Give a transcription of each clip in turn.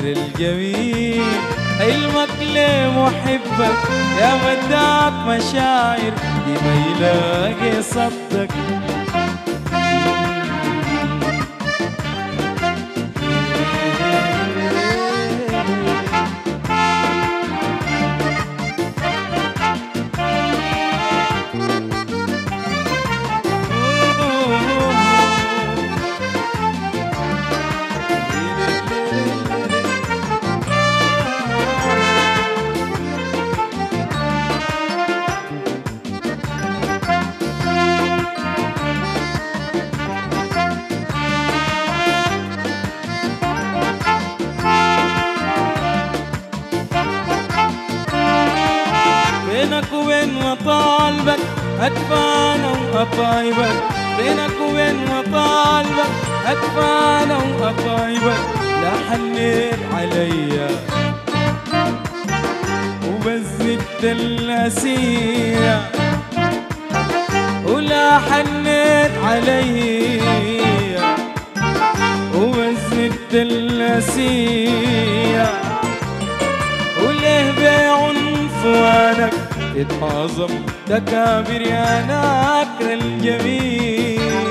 الجميل حلمك ليه محبك يا مداك مشاعر دي ما يلاقي صدك بينك وبين مطالبك أدفانا وأطايبك بينك وبين مطالبك أدفانا وأطايبك لا حنيت عليا وبزدت الأسية ولا حنيت عليا وبزدت الأسية وليه بعنفوانك تتعظم تكابر يا ناكر الجميل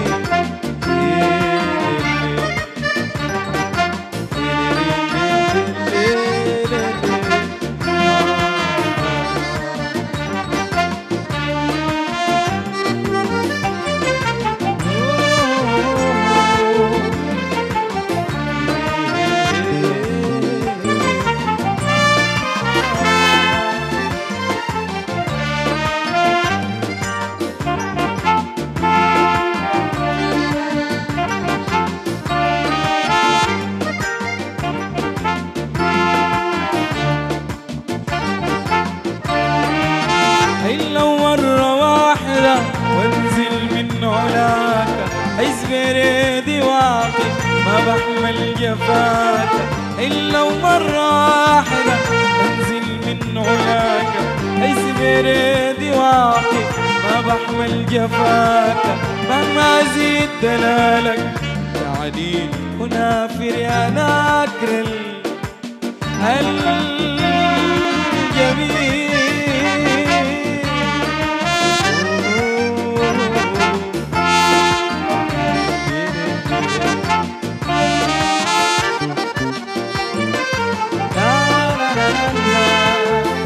إلا مرة واحدة وانزل من علاك حزب ريدي واقف ما بحمل جفاك إلا مرة واحدة وانزل من علاك حزب ريدي واقف ما بحمل جفاك مهما زيد دلالك تعديل ونافر يا ناكر ال- الجميل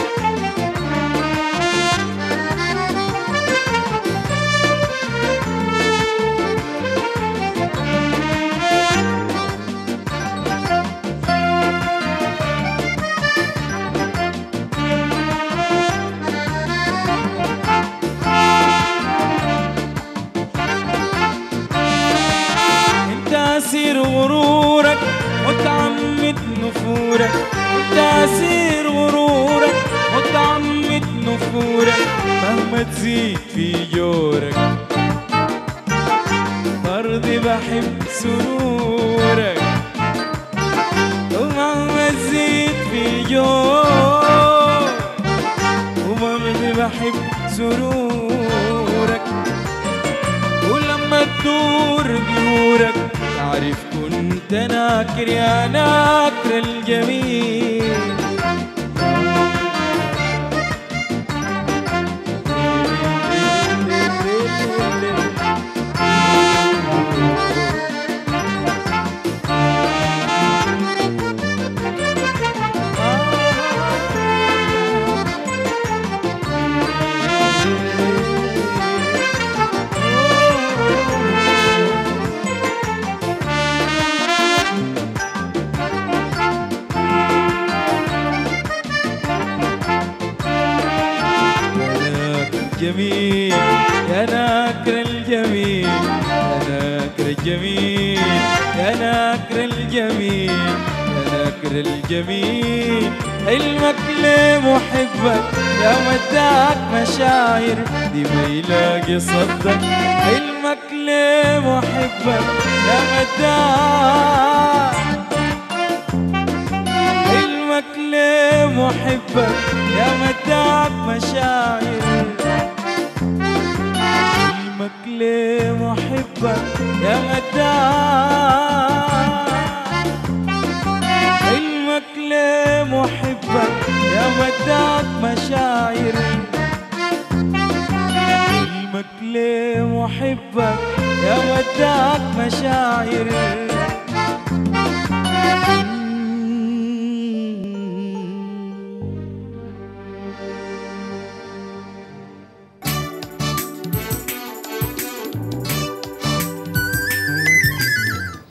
انت اسير غرورك متعمد نفورك انت اسير غرورك متعمد نفورك مهما تزيد في جورك برضي بحب سرورك ومهما تزيد في جورك وبرضي بحب سرورك ولما تدور ديورك تعرف كنت ناكر يا ناكر الجميل الجميل يا ناكر الجميل يا ناكر الجميل يا ناكر الجميل يا ناكر الجميل حلمك ليه محبك يا مداك مشاعر دي ما يلاقي صدك حلمك ليه محبك يا مداك حلمك ليه محبك يا مداك مشاعر حلمك ليه محبك يا مداك حلمك ليه محبك يا مداك مشاعري حلمك ليه محبك يا مداك مشاعري